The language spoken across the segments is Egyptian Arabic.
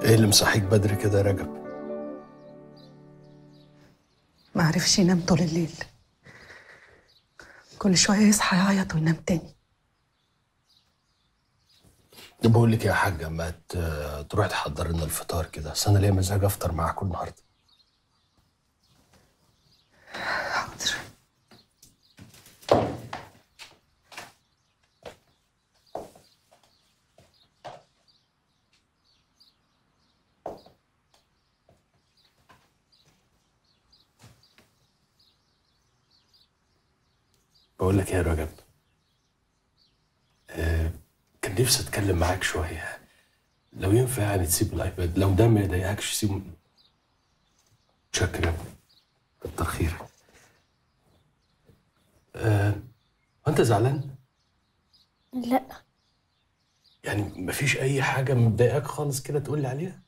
ايه اللي مصحيك بدري كده يا رجب ما عرفش ينام طول الليل كل شوية يصحى يعيط وينام تاني ده بقول لك يا حاجه ما ت- تروح تحضر لنا الفطار كده اصل انا ليا مزاج افطر معاكم النهارده حاضر بقول لك إيه يا رجب آه كان نفسي اتكلم معاك شويه لو ينفع يعني تسيب الايباد لو ده ما يضايقكش سيبه شكرا كتر خيرك آه وانت زعلان لا يعني مفيش اي حاجه مضايقاك خالص كده تقول لي عليها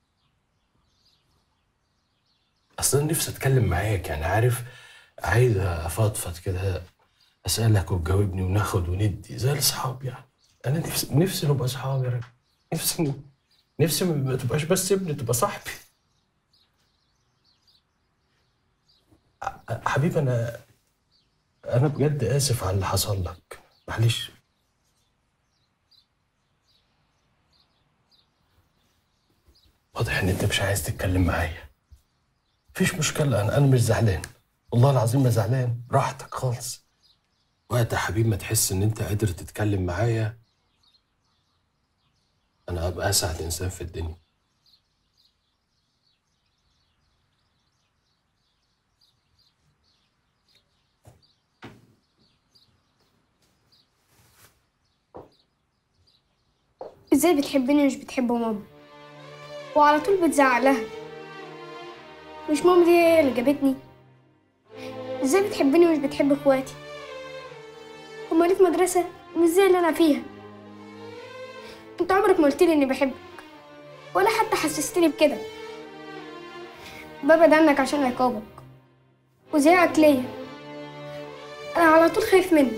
اصل انا نفسي اتكلم معاك يعني عارف عايز افضفض كده اسالك وتجاوبني وناخد وندي زي الاصحاب يعني انا نفسي نفسي نبقى اصحاب يا راجل نفسي نفسي ما تبقاش بس ابني تبقى صاحبي ح- حبيبي انا انا بجد اسف على اللي حصل لك معلش واضح ان انت مش عايز تتكلم معايا مفيش مشكلة أنا أنا مش زعلان والله العظيم ما زعلان براحتك خالص وقت يا حبيبي ما تحس إن أنت قادر تتكلم معايا أنا هبقى أسعد إنسان في الدنيا ازاي بتحبني مش بتحب ماما وعلى طول بتزعلها مش ماما دي هي اللي جابتني ازاي بتحبني مش بتحب اخواتي هما ليه في مدرسة مش زي اللي انا فيها انت عمرك ما قلتلي اني بحبك ولا حتى حسستني بكده ببعد عنك عشان عقابك وزيعك ليا انا على طول خايف منك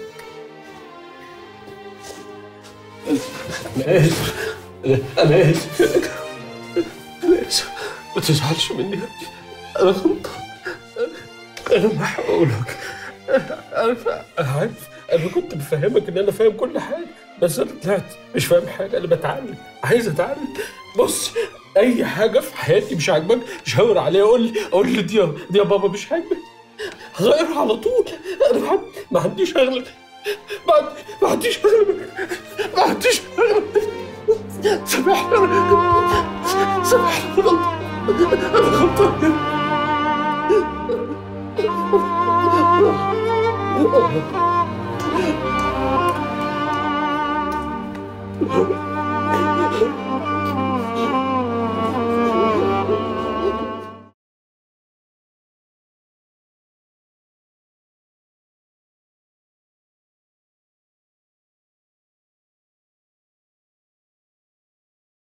أنا آسف أنا آسف أنا آسف ما تزعلش مني يا ابني أنا غلطان أنا محقولك أنا أنا عارف أنا كنت بفهمك إن أنا فاهم كل حاجة بس أنا طلعت مش فاهم حاجة أنا بتعلم عايز أتعلم بص أي حاجة في حياتي مش عاجباك شاور عليها قول لي قول لي دي يا- دي يا بابا مش عاجبك غيرها على طول أنا ما عن- ما عنديش أغلب ما عن- ما عنديش أغلب ما عنديش أغلب سامحني أنا سامحني أنا غلطان أنا غلطان Oh,